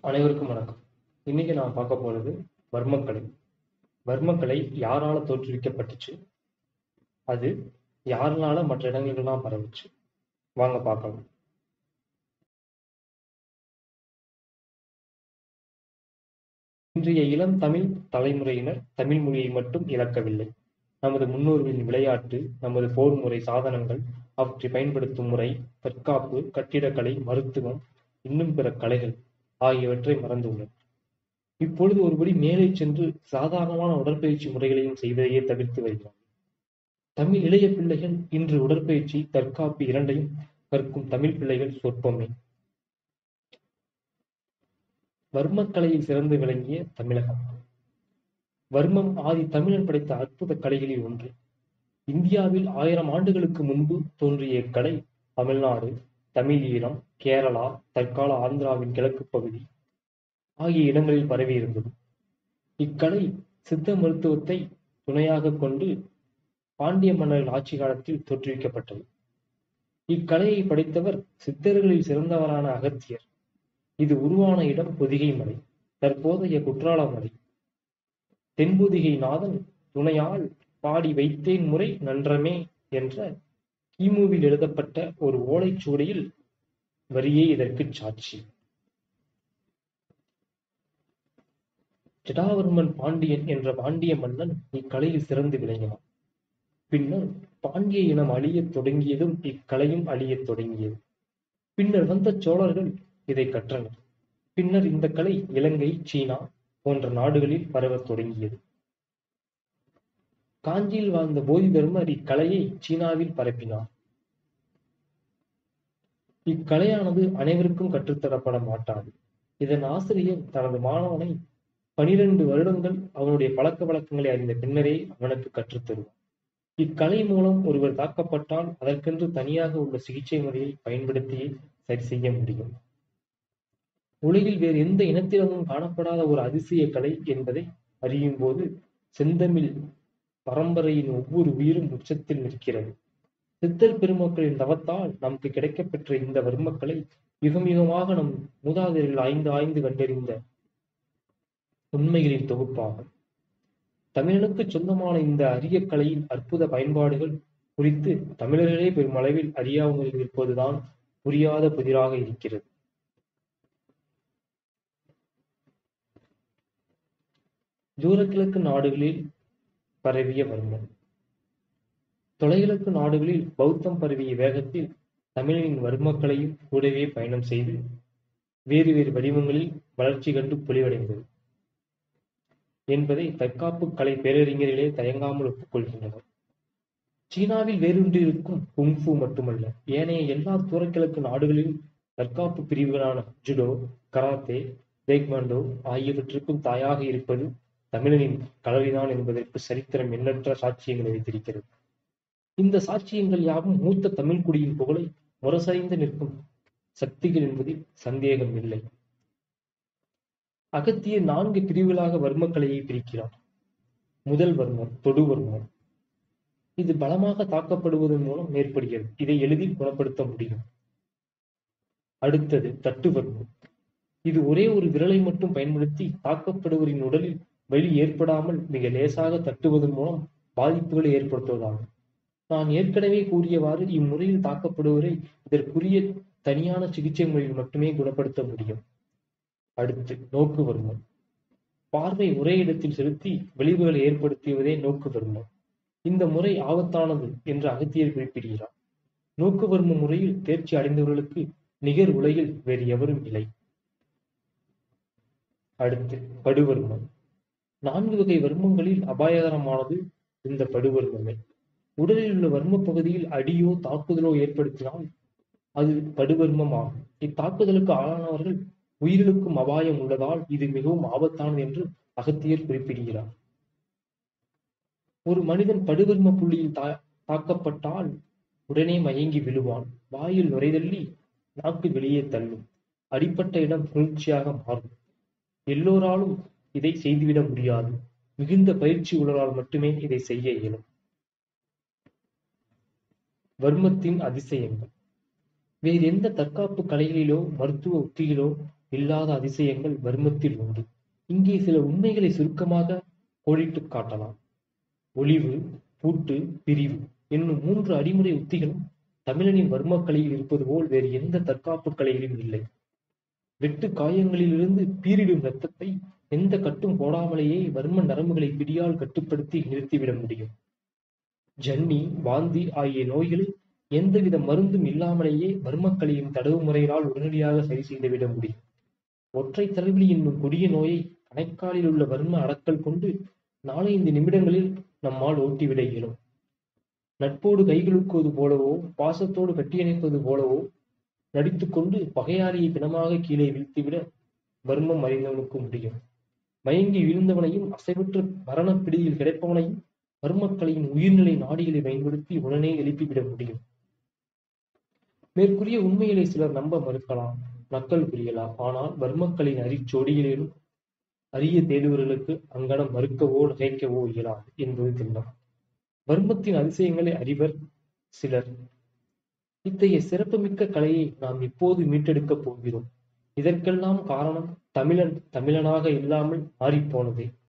அனைவருக்கும் வணக்கம் இன்னைக்கு நான் பார்க்க போறது வர்மக்கலை வர்மக்கலை யாரால தோற்றுவிக்கப்பட்டுச்சு அது யாருனால மற்ற இடங்களுக்கெல்லாம் பரவுச்சு வாங்க பார்க்கலாம் இன்றைய இளம் தமிழ் தலைமுறையினர் தமிழ் மொழியை மட்டும் இழக்கவில்லை நமது முன்னோர்களின் விளையாட்டு நமது போர் முறை சாதனங்கள் அவற்றை பயன்படுத்தும் முறை தற்காப்பு கட்டிடக்கலை மருத்துவம் இன்னும் பிற கலைகள் ஆகியவற்றை மறந்துள்ளனர் இப்பொழுது ஒருபடி மேலே சென்று சாதாரணமான உடற்பயிற்சி முறைகளையும் செய்வதையே தவிர்த்து வருகிறார் தமிழ் இளைய பிள்ளைகள் இன்று உடற்பயிற்சி தற்காப்பு இரண்டையும் கற்கும் தமிழ் பிள்ளைகள் சொற்பமே வர்மக்கலையில் சிறந்து விளங்கிய தமிழகம் வர்மம் ஆதி தமிழன் படைத்த அற்புத கலைகளில் ஒன்று இந்தியாவில் ஆயிரம் ஆண்டுகளுக்கு முன்பு தோன்றிய இக்கலை தமிழ்நாடு தமிழ் ஈழம் கேரளா தற்கால ஆந்திராவின் கிழக்கு பகுதி ஆகிய இடங்களில் பரவி இருந்தது இக்கலை சித்த மருத்துவத்தை துணையாக கொண்டு பாண்டிய மன்னர்கள் ஆட்சி காலத்தில் தோற்றுவிக்கப்பட்டது இக்கலையை படைத்தவர் சித்தர்களில் சிறந்தவரான அகத்தியர் இது உருவான இடம் பொதிகை மலை தற்போதைய குற்றால மலை தென்பொதிகை நாதன் துணையால் பாடி வைத்தேன் முறை நன்றமே என்ற கிமுவில் எழுதப்பட்ட ஒரு ஓலைச்சுவடியில் வரியே இதற்கு சாட்சி ஜடாவர்மன் பாண்டியன் என்ற பாண்டிய மன்னன் இக்கலையில் சிறந்து விளங்கினான் பின்னர் பாண்டிய இனம் அழியத் தொடங்கியதும் இக்கலையும் அழியத் தொடங்கியது பின்னர் வந்த சோழர்கள் இதை கற்றனர் பின்னர் இந்த கலை இலங்கை சீனா போன்ற நாடுகளில் பரவத் தொடங்கியது காஞ்சியில் வாழ்ந்த போதி தர்மர் இக்கலையை சீனாவில் பரப்பினார் இக்கலையானது அனைவருக்கும் கற்றுத்தரப்பட மாட்டாது இதன் ஆசிரியர் தனது மாணவனை பனிரெண்டு வருடங்கள் அவனுடைய பழக்க வழக்கங்களை அறிந்த பின்னரே அவனுக்கு கற்றுத்தருவார் இக்கலை மூலம் ஒருவர் தாக்கப்பட்டால் அதற்கென்று தனியாக உள்ள சிகிச்சை முறையை பயன்படுத்தியே சரி செய்ய முடியும் உலகில் வேறு எந்த இனத்திடமும் காணப்படாத ஒரு அதிசய கலை என்பதை அறியும் போது செந்தமிழ் பரம்பரையின் ஒவ்வொரு உயிரும் உச்சத்தில் நிற்கிறது சித்தர் பெருமக்களின் தவத்தால் நமக்கு கிடைக்கப்பெற்ற இந்த வர்மக்கலை யுகம் யுகமாக நம் மூதாதையர்கள் ஆய்ந்து ஆய்ந்து கண்டறிந்த உண்மைகளின் தொகுப்பாகும் தமிழனுக்கு சொந்தமான இந்த அரிய கலையின் அற்புத பயன்பாடுகள் குறித்து தமிழர்களே பெருமளவில் அறியாமல் இருப்பதுதான் புரியாத புதிராக இருக்கிறது தூரக்கிழக்கு நாடுகளில் பரவிய வர்மம் தொலைகிழக்கு நாடுகளில் பௌத்தம் பரவிய வேகத்தில் தமிழின் வர்மக்களையும் கூடவே பயணம் செய்து வேறு வேறு வடிவங்களில் வளர்ச்சி கண்டு பொலிவடைந்தது என்பதை தற்காப்பு கலை பேரறிஞர்களே தயங்காமல் ஒப்புக்கொள்கின்றனர் சீனாவில் வேரூன்றிருக்கும் குங்ஃபு மட்டுமல்ல ஏனைய எல்லா தூரக்கிழக்கு நாடுகளிலும் தற்காப்பு பிரிவுகளான ஜுடோ கராத்தே தேக்மாண்டோ ஆகியவற்றுக்கும் தாயாக இருப்பது தமிழனின் கலவைதான் என்பதற்கு சரித்திரம் எண்ணற்ற சாட்சியங்களை வைத்திருக்கிறது இந்த சாட்சியங்கள் யாவும் மூத்த தமிழ் குடியின் புகழை முரசறிந்து நிற்கும் சக்திகள் என்பதில் சந்தேகம் இல்லை அகத்தியர் நான்கு பிரிவுகளாக வர்மக்கலையை பிரிக்கிறார் முதல் வர்மம் தொடு வர்மம் இது பலமாக தாக்கப்படுவதன் மூலம் ஏற்படுகிறது இதை எளிதில் குணப்படுத்த முடியும் அடுத்தது தட்டு வர்மம் இது ஒரே ஒரு விரலை மட்டும் பயன்படுத்தி தாக்கப்படுவரின் உடலில் வலி ஏற்படாமல் மிக லேசாக தட்டுவதன் மூலம் பாதிப்புகளை ஏற்படுத்துவதாகும் நான் ஏற்கனவே கூறியவாறு இம்முறையில் தாக்கப்படுவரை இதற்குரிய தனியான சிகிச்சை முறையில் மட்டுமே குணப்படுத்த முடியும் அடுத்து நோக்கு வர்மம் பார்வை ஒரே இடத்தில் செலுத்தி விளைவுகளை ஏற்படுத்துவதே நோக்கு வர்மம் இந்த முறை ஆபத்தானது என்று அகத்தியர் குறிப்பிடுகிறார் நோக்கு வர்ம முறையில் தேர்ச்சி அடைந்தவர்களுக்கு நிகர் உலகில் வேறு எவரும் இல்லை அடுத்து படுவர்மம் நான்கு வகை வர்மங்களில் அபாயகரமானது இந்த படுவர்மமே உடலில் உள்ள வர்ம பகுதியில் அடியோ தாக்குதலோ ஏற்படுத்தினால் அது படுவர்மம் ஆகும் இத்தாக்குதலுக்கு ஆளானவர்கள் உயிரிழக்கும் அபாயம் உள்ளதால் இது மிகவும் ஆபத்தானது என்று அகத்தியர் குறிப்பிடுகிறார் ஒரு மனிதன் படுவர்ம புள்ளியில் தா தாக்கப்பட்டால் உடனே மயங்கி விழுவான் வாயில் நுரைதள்ளி நாக்கு வெளியே தள்ளும் அடிப்பட்ட இடம் குளிர்ச்சியாக மாறும் எல்லோராலும் இதை செய்துவிட முடியாது மிகுந்த பயிற்சி உள்ளவரால் மட்டுமே இதை செய்ய இயலும் வர்மத்தின் அதிசயங்கள் வேறு எந்த தற்காப்பு கலைகளிலோ மருத்துவ உத்திகளோ இல்லாத அதிசயங்கள் வர்மத்தில் உண்டு இங்கே சில உண்மைகளை சுருக்கமாக கோடிட்டுக் காட்டலாம் ஒளிவு பூட்டு பிரிவு என்னும் மூன்று அடிமுறை உத்திகளும் தமிழனின் வர்மக்கலையில் இருப்பது போல் வேறு எந்த தற்காப்பு கலையிலும் இல்லை வெட்டு காயங்களிலிருந்து பீரிடும் இரத்தத்தை எந்த கட்டும் போடாமலேயே வர்ம நரம்புகளை பிடியால் கட்டுப்படுத்தி நிறுத்திவிட முடியும் ஜன்னி வாந்தி ஆகிய நோய்களை எந்தவித மருந்தும் இல்லாமலேயே வர்மக்கலையின் தடவு முறைகளால் உடனடியாக சரி செய்துவிட முடியும் ஒற்றை தலைவலி என்னும் கொடிய நோயை கணைக்காலில் உள்ள வர்ம அடக்கல் கொண்டு நாலைந்து நிமிடங்களில் நம்மால் ஓட்டிவிட இயலும் நட்போடு கைகுலுக்குவது போலவோ பாசத்தோடு கட்டியணைப்பது போலவோ நடித்துக்கொண்டு பகையாளியை பிணமாக கீழே வீழ்த்திவிட வர்மம் அறிந்தவனுக்கு முடியும் மயங்கி வீழ்ந்தவனையும் அசைவற்ற மரணப் பிடியில் கிடைப்பவனையும் வர்மக்கலையின் உயிர்நிலை நாடிகளை பயன்படுத்தி உடனே எழுப்பிவிட முடியும் மேற்கூறிய உண்மைகளை சிலர் நம்ப மறுக்கலாம் நக்கல் புரியலாம் ஆனால் வர்மக்கலின் அரிச்சோடியிலும் அறிய தேடுவர்களுக்கு அங்கனம் மறுக்கவோ நகைக்கவோ இயலாது என்பது திண்ணம் வர்மத்தின் அதிசயங்களை அறிவர் சிலர் இத்தகைய சிறப்புமிக்க கலையை நாம் இப்போது மீட்டெடுக்கப் போகிறோம் இதற்கெல்லாம் காரணம் தமிழன் தமிழனாக இல்லாமல் மாறிப்போனதே